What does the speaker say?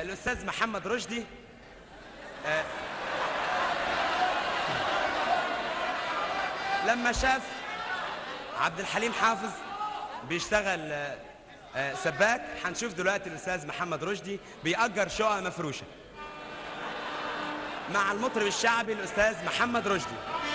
الاستاذ محمد رشدي آه، لما شاف عبد الحليم حافظ بيشتغل آه، آه، سباك هنشوف دلوقتي الاستاذ محمد رشدي بيأجر شقق مفروشه مع المطرب الشعبي الاستاذ محمد رشدي